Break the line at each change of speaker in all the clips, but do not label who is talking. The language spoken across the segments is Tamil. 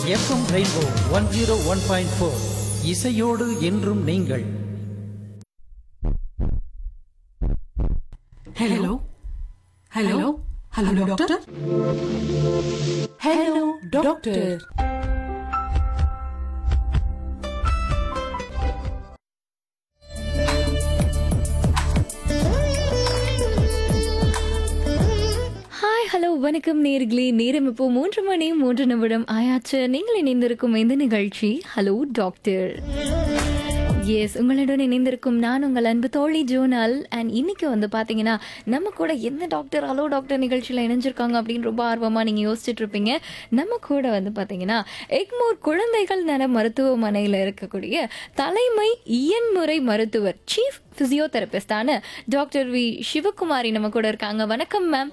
FM rainbow one zero one point four இசையோடு என்றும் நீங்கள்
hello hello hello doctor hello doctor
hi hello வணக்கம் நேர்களே நேரம் இப்போ மூன்று மணி மூன்று நிமிடம் ஆயாச்சு நீங்கள் இணைந்திருக்கும் இந்த நிகழ்ச்சி ஹலோ டாக்டர் எஸ் உங்களுடன் இணைந்திருக்கும் நான் உங்கள் அன்பு தோழி ஜோனல் அண்ட் இன்னைக்கு வந்து பார்த்தீங்கன்னா நம்ம கூட எந்த டாக்டர் ஹலோ டாக்டர் நிகழ்ச்சியில் இணைஞ்சிருக்காங்க அப்படின்னு ரொம்ப ஆர்வமாக நீங்கள் யோசிச்சுட்டு இருப்பீங்க நம்ம கூட வந்து பார்த்தீங்கன்னா எக்மோர் குழந்தைகள் நல மருத்துவமனையில் இருக்கக்கூடிய தலைமை இயன்முறை மருத்துவர் சீஃப் ஃபிசியோதெரபிஸ்டான டாக்டர் வி சிவகுமாரி நம்ம கூட இருக்காங்க வணக்கம் மேம்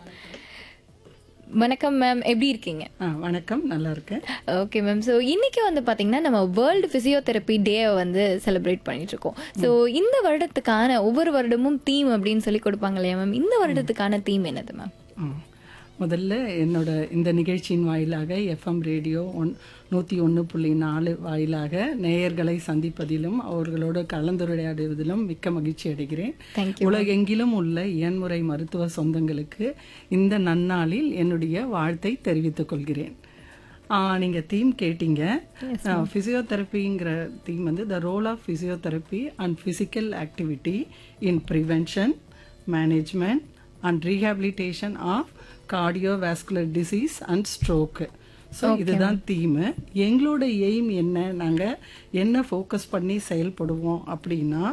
வணக்கம் மேம் எப்படி இருக்கீங்க
ஆ வணக்கம் நல்லா இருக்கேன்
ஓகே மேம் ஸோ இன்னைக்கு வந்து பார்த்தீங்கன்னா நம்ம வேர்ல்டு ஃபிசியோதெரப்பி டேவை வந்து செலிப்ரேட் பண்ணிட்டு இருக்கோம் ஸோ இந்த வருடத்துக்கான ஒவ்வொரு வருடமும் தீம் அப்படின்னு சொல்லி கொடுப்பாங்க இல்லையா மேம் இந்த வருடத்துக்கான தீம் என்னது மேம்
ஆ. முதல்ல என்னோட இந்த நிகழ்ச்சியின் வாயிலாக எஃப்எம் ரேடியோ ஒன் நூற்றி ஒன்று புள்ளி நாலு வாயிலாக நேயர்களை சந்திப்பதிலும் அவர்களோடு கலந்துரையாடுவதிலும் மிக்க மகிழ்ச்சி அடைகிறேன்
Thank
உலகெங்கிலும் உள்ள இயன்முறை மருத்துவ சொந்தங்களுக்கு இந்த நன்னாளில் என்னுடைய வாழ்த்தை தெரிவித்துக் கொள்கிறேன் ஆ, நீங்க தீம் கேட்டீங்க ஃபிசியோதெரப்பிங்கிற தீம் வந்து the role of physiotherapy and physical activity in prevention management and rehabilitation of cardiovascular disease and stroke so இதுதான் தீமு எங்களோட எய்ம் என்ன நாங்கள் என்ன ஃபோக்கஸ் பண்ணி செயல்படுவோம் அப்படின்னா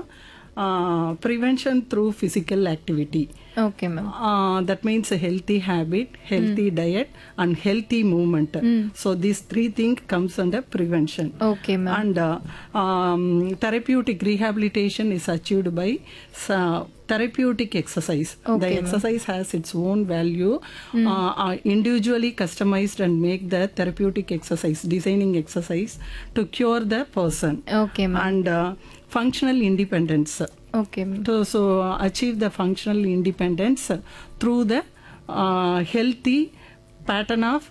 prevention through physical activity
okay ma'am
uh, that means a healthy habit, healthy diet, and healthy movement. So these three things comes under prevention.
Okay ma'am
And uh, um, therapeutic rehabilitation is achieved by uh, therapeutic exercise. the exercise has its own value, uh, are individually customized and make the therapeutic exercise, designing exercise to cure the person.
Okay ma'am
And uh, functional independence.
Okay ma'am
to so achieve the functional independence through the uh, healthy pattern of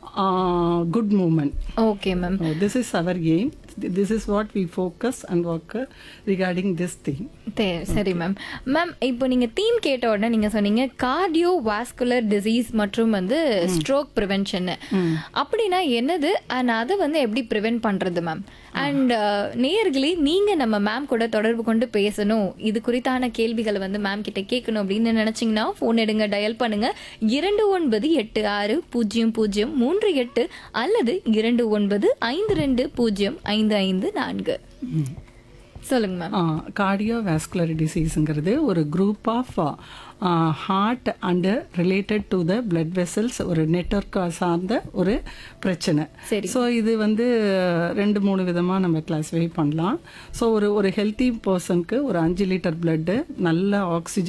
uh, good movement.
Okay ma'am
Uh, this is our aim. This is what we focus and work uh, regarding this thing.
தே- சரி மேம் மேம் இப்போ நீங்க தீம் கேட்ட உடனே நீங்க சொன்னீங்க கார்டியோ வாஸ்குலர் டிசீஸ் மற்றும் வந்து ஸ்ட்ரோக் ப்ரிவென்ஷன் அப்படின்னா என்னது அண்ட் அதை வந்து எப்படி ப்ரிவென்ட் பண்றது மேம் அண்ட் நேயர்களே நீங்க நம்ம மேம் கூட தொடர்பு கொண்டு பேசணும் இது குறித்தான கேள்விகளை வந்து மேம் கிட்ட கேட்கணும் அப்படின்னு நினைச்சீங்கன்னா ஃபோன் எடுங்க டயல் பண்ணுங்க இரண்டு ஒன்பது எட்டு ஆறு பூஜ்ஜியம் பூஜ்ஜியம் மூன்று எட்டு அல்லது இரண்டு ஒன்பது ஐந்து ரெண்டு பூஜ்ஜியம் ஐந்து ஐந்து நான்கு சொல்லுங்க மேம்
கார்டியோவாஸ்குலர் டிசீஸுங்கிறது ஒரு group of heart and related to the blood vessels ஒரு நெட்ஒர்க் சார்ந்த ஒரு பிரச்சனை
சரி.
ஸோ இது வந்து ரெண்டு மூணு விதமாக நம்ம கிளாஸிஃபை பண்ணலாம் ஸோ ஒரு ஒரு ஹெல்த்தி பர்சனுக்கு ஒரு அஞ்சு லிட்டர் பிளட்டு நல்ல ஆக்சிஜன்